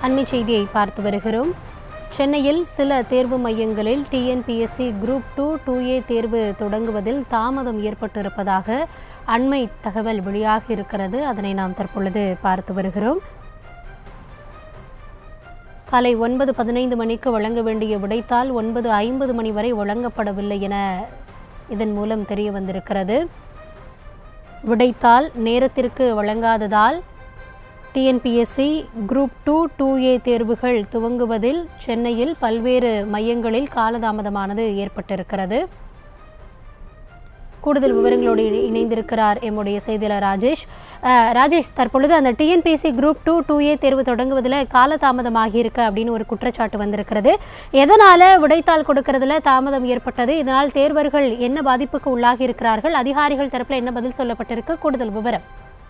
அண்மை செய்தியை பார்த்து வருகிறோம் சென்னையில் சில தேர்வு மையங்களில் TNPSC group two two A தேர்வு தொடங்குவதில் தாமதம் ஏற்பட்டிருப்பதாக அண்மை தகவல் வெளியாகி இருக்கிறது அதனை நாம் தற்பொழுது பார்த்து வருகிறோம் காலை ஒன்பது பதினைந்து மணிக்கு வழங்க வேண்டிய விடைத்தாள் ஒன்பது ஐம்பது மணி வரை வழங்கப்படவில்லை என இதன் மூலம் தெரிய வந்திருக்கிறது விடைத்தாள் நேரத்திற்கு வழங்காததால் TNPSC group two two A தேர்வுகள் துவங்குவதில் சென்னையில் பல்வேறு மையங்களில் காலதாமதமானது ஏற்பட்டிருக்கிறது கூடுதல் விவரங்களோடு இணை- இணைந்திருக்கிறார் எம்முடைய செய்தியாளர் ராஜேஷ் அஹ், ராஜேஷ் தற்பொழுது அந்த TNPSC group two two A தேர்வு தொடங்குவதில் காலதாமதமாகி இருக்கு அப்படின்னு ஒரு குற்றச்சாட்டு வந்திருக்கிறது எதனால விடைத்தாள் கொடுக்கறதுல தாமதம் ஏற்பட்டது இதனால் தேர்வர்கள் என்ன பாதிப்புக்கு உள்ளாகி இருக்கிறார்கள் அதிகாரிகள் தரப்புல என்ன பதில் சொல்லப்பட்டிருக்கு கூடுதல் விவரம்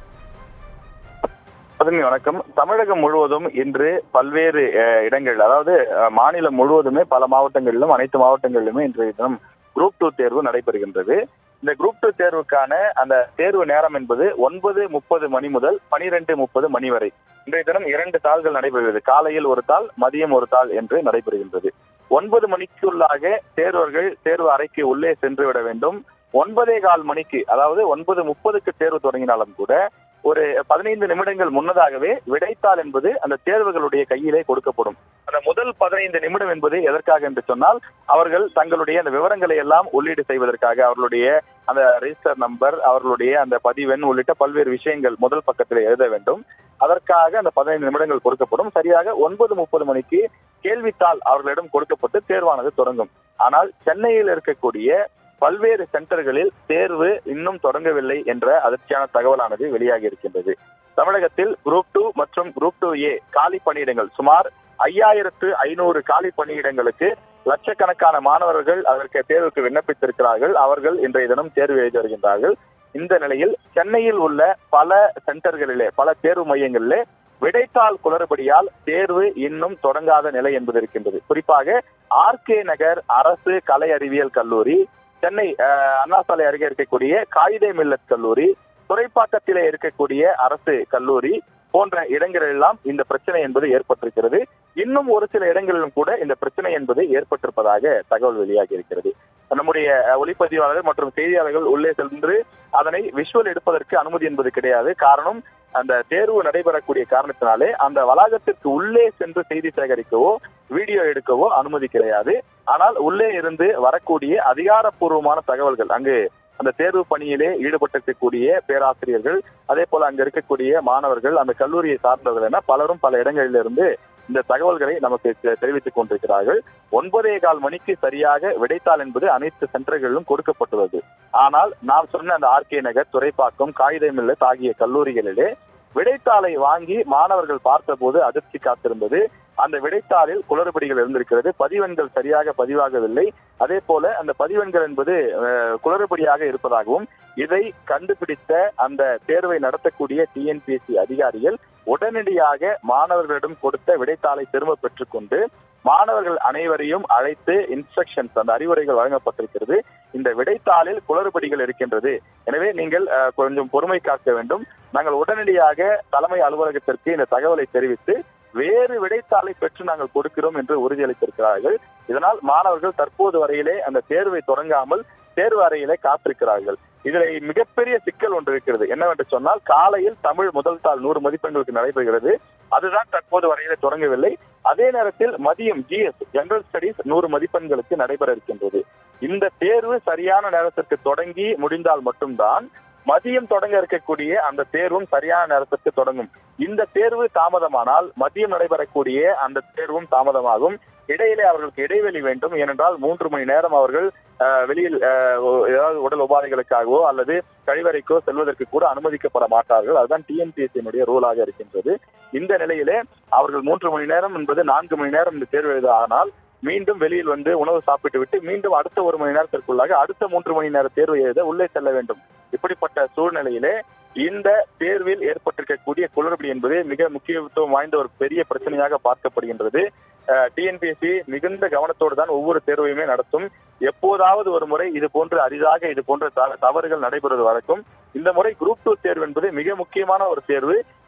பதுமி வணக்கம் தமிழகம் முழுவதும் இன்று பல்வேறு அஹ், இடங்கள் அதாவது அஹ், மாநிலம் முழுவதுமே பல மாவட்டங்களிலும் அனைத்து மாவட்டங்களிலுமே இன்றைய தினம் குரூப் டூ தேர்வு நடைபெறுகின்றது இந்த குரூப் டூ தேர்வுக்கான அந்த தேர்வு நேரம் என்பது ஒன்பது முப்பது மணி முதல் பனிரெண்டு முப்பது மணி வரை இன்றைய தினம் இரண்டு தாள்கள் நடைபெறுகிறது காலையில் ஒரு தாள் மதியம் ஒரு தாள் என்று நடைபெறுகின்றது ஒன்பது மணிக்குள்ளாக தேர்வர்கள் தேர்வு அறைக்கு உள்ளே சென்று விட வேண்டும் ஒன்பதே கால் மணிக்கு அதாவது ஒன்பது முப்பதுக்கு தேர்வு தொடங்கினாலும் கூட ஒரு பதினைந்து நிமிடங்கள் முன்னதாகவே விடைத்தாள் என்பது அந்த தேர்வுகளுடைய கையிலே கொடுக்கப்படும் அந்த முதல் பதினைந்து நிமிடம் என்பது எதற்காக என்று சொன்னால் அவர்கள் தங்களுடைய அந்த விவரங்களை எல்லாம் உள்ளீடு செய்வதற்காக அவர்களுடைய அந்த ரெஜிஸ்டர் நம்பர் அவர்களுடைய அந்த பதிவெண் உள்ளிட்ட பல்வேறு விஷயங்கள் முதல் பக்கத்தில் எழுத வேண்டும் அதற்காக அந்த பதினைந்து நிமிடங்கள் கொடுக்கப்படும் சரியாக ஒன்பது முப்பது மணிக்கு கேள்வித்தாள் அவர்களிடம் கொடுக்கப்பட்டு தேர்வானது தொடங்கும் ஆனால் சென்னையில் இருக்கக்கூடிய பல்வேறு சென்டர்களில் தேர்வு இன்னும் தொடங்கவில்லை என்ற அதிர்ச்சியான தகவலானது வெளியாகி இருக்கின்றது தமிழகத்தில் குரூப் டூ மற்றும் குரூப் டூ ஏ காலி பணியிடங்கள் சுமார் ஐயாயிரத்து ஐநூறு காலி பணியிடங்களுக்கு லட்சக்கணக்கான மாணவர்கள் அதற்கு தேர்வுக்கு விண்ணப்பித்திருக்கிறார்கள் அவர்கள் இன்றைய தினம் தேர்வு எழுதி வருகின்றார்கள் இந்த நிலையில் சென்னையில் உள்ள பல சென்டர்களிலே பல தேர்வு மையங்களிலே விடைத்தாள் குளறுபடியால் தேர்வு இன்னும் தொடங்காத நிலை என்பது இருக்கின்றது குறிப்பாக ஆர்கே நகர் அரசு கலை அறிவியல் கல்லூரி சென்னை அஹ், அண்ணா சாலை அருகே இருக்கக்கூடிய காயிதே மில்லத் கல்லூரி துறைப்பாக்கத்திலே இருக்கக்கூடிய அரசு கல்லூரி போன்ற இடங்களெல்லாம் இந்த பிரச்சனை என்பது ஏற்பட்டிருக்கிறது இன்னும் ஒரு சில இடங்களிலும் கூட இந்த பிரச்சனை என்பது ஏற்பட்டிருப்பதாக தகவல் வெளியாகி இருக்கிறது நம்முடைய அஹ், ஒளிப்பதிவாளர்கள் மற்றும் செய்தியாளர்கள் உள்ளே சென்று அதனை விஷுவல் எடுப்பதற்கு அனுமதி என்பது கிடையாது காரணம் அந்த தேர்வு நடைபெறக்கூடிய காரணத்தினாலே அந்த வளாகத்திற்கு உள்ளே சென்று செய்தி சேகரிக்கவோ வீடியோ எடுக்கவோ அனுமதி கிடையாது ஆனால் உள்ளே இருந்து வரக்கூடிய அதிகாரப்பூர்வமான தகவல்கள் அங்கு அந்த தேர்வு பணியிலே ஈடுபட்டிருக்கக்கூடிய பேராசிரியர்கள் அதே போல அங்க இருக்கக்கூடிய மாணவர்கள் அந்த கல்லூரியை சார்ந்தவர்கள் என பலரும் பல இடங்களிலிருந்து இந்த தகவல்களை நமக்கு தெ- தெரிவித்துக் கொண்டிருக்கிறார்கள் ஒன்பதே கால் மணிக்கு சரியாக விடைத்தாள் என்பது அனைத்து சென்டர்களிலும் கொடுக்கப்பட்டுள்ளது ஆனால் நாம் சொன்ன அந்த ஆர்கே நகர் துறைப்பாக்கம் காகித மில்லத் ஆகிய கல்லூரிகளிலே விடைத்தாளை வாங்கி மாணவர்கள் பார்த்தபோது அதிர்ச்சி காத்திருந்தது அந்த விடைத்தாளில் குளறுபடிகள் இருந்திருக்கிறது பதிவெண்கள் சரியாக பதிவாகவில்லை அதே போல அந்த பதிவெண்கள் என்பது அஹ், குளறுபடியாக இருப்பதாகவும் இதை கண்டுபிடித்த அந்த தேர்வை நடத்தக்கூடிய டிஎன்பிஎஸ்சி அதிகாரிகள் உடனடியாக மாணவர்களிடம் கொடுத்த விடைத்தாளை திரும்ப பெற்றுக்கொண்டு மாணவர்கள் அனைவரையும் அழைத்து இன்ஸ்ட்ரக்ஷன்ஸ் அந்த அறிவுரைகள் வழங்கப்பட்டிருக்கிறது இந்த விடைத்தாளில் குளறுபடிகள் இருக்கின்றது எனவே நீங்கள் அஹ், கொஞ்சம் பொறுமை காக்க வேண்டும் நாங்கள் உடனடியாக தலைமை அலுவலகத்திற்கு இந்த தகவலை தெரிவித்து வேறு விடைத்தாளை பெற்று நாங்கள் கொடுக்கிறோம் என்று உறுதியளித்திருக்கிறார்கள் இதனால் மாணவர்கள் தற்போது வரையிலே அந்த தேர்வை தொடங்காமல் தேர்வு அறையிலே காத்திருக்கிறார்கள் இதில் மிகப்பெரிய சிக்கல் ஒன்று இருக்கிறது என்னவென்று சொன்னால் காலையில் தமிழ் முதல் தாள் நூறு மதிப்பெண்களுக்கு நடைபெறுகிறது அதுதான் தற்போது வரையிலே தொடங்கவில்லை அதே நேரத்தில் மதியம் ஜிஎஸ் ஜெனரல் ஸ்டடீஸ் நூறு மதிப்பெண்களுக்கு நடைபெற இருக்கின்றது இந்த தேர்வு சரியான நேரத்திற்கு தொடங்கி முடிந்தால் மட்டும்தான் மதியம் தொடங்க இருக்கக்கூடிய அந்த தேர்வும் சரியான நேரத்திற்கு தொடங்கும் இந்த தேர்வு தாமதமானால் மதியம் நடைபெறக்கூடிய அந்த தேர்வும் தாமதமாகும் இடையிலே அவர்களுக்கு இடைவெளி வேண்டும் ஏனென்றால் மூன்று மணி நேரம் அவர்கள் அஹ், வெளியில் அஹ், ஒ- ஏதாவது உடல் உபாதைகளுக்காகவோ அல்லது கழிவறைக்கோ செல்வதற்கு கூட அனுமதிக்கப்பட மாட்டார்கள் அதுதான் டிஎன்பிஎஸ்சியினுடைய ரூலாக இருக்கின்றது இந்த நிலையிலே அவர்கள் மூன்று மணி நேரம் என்பது நான்கு மணி நேரம் இந்த தேர்வு எழுத ஆனால் மீண்டும் வெளியில் வந்து உணவு சாப்பிட்டு விட்டு மீண்டும் அடுத்த ஒரு மணி நேரத்திற்குள்ளாக அடுத்த மூன்று மணி நேர தேர்வு எழுத உள்ளே செல்ல வேண்டும் இப்படிப்பட்ட சூழ்நிலையிலே இந்த தேர்வில் ஏற்பட்டிருக்கக்கூடிய குளறுபடி என்பது மிக முக்கியத்துவம் வாய்ந்த ஒரு பெரிய பிரச்சனையாக பார்க்கப்படுகின்றது டிஎன்பிஎஸ்சி மிகுந்த கவனத்தோடு தான் ஒவ்வொரு தேர்வையுமே நடத்தும் எப்போதாவது ஒரு முறை இது போன்று அரிதாக இது போன்ற த- தவறுகள் நடைபெறுவது வரைக்கும் இந்த முறை குரூப் டூ தேர்வு என்பது மிக முக்கியமான ஒரு தேர்வு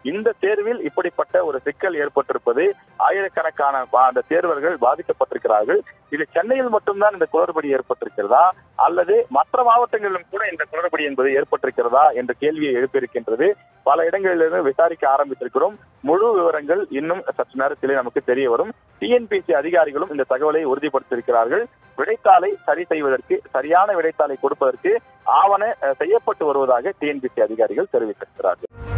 இந்த தேர்வில் இப்படிப்பட்ட ஒரு சிக்கல் ஏற்பட்டிருப்பது ஆயிரக்கணக்கான பா- அந்த தேர்வர்கள் பாதிக்கப்பட்டிருக்கிறார்கள் இது சென்னையில் மட்டும்தான் இந்த குளறுபடி ஏற்பட்டிருக்கிறதா அல்லது மற்ற மாவட்டங்களிலும் கூட இந்த குளறுபடி என்பது ஏற்பட்டிருக்கிறதா என்ற கேள்வியை எழுப்பியிருக்கின்றது பல இடங்களிலிருந்து விசாரிக்க ஆரம்பித்திருக்கிறோம் முழு விவரங்கள் இன்னும் சற்று நேரத்திலே நமக்கு தெரிய வரும் டிஎன்பிசி அதிகாரிகளும் இந்த தகவலை உறுதிப்படுத்தியிருக்கிறார்கள் விடைத்தாளை சரி செய்வதற்கு சரியான விடைத்தாளை கொடுப்பதற்கு ஆவண அஹ், செய்யப்பட்டு வருவதாக டிஎன்பிசி அதிகாரிகள் தெரிவித்திருக்கிறார்கள்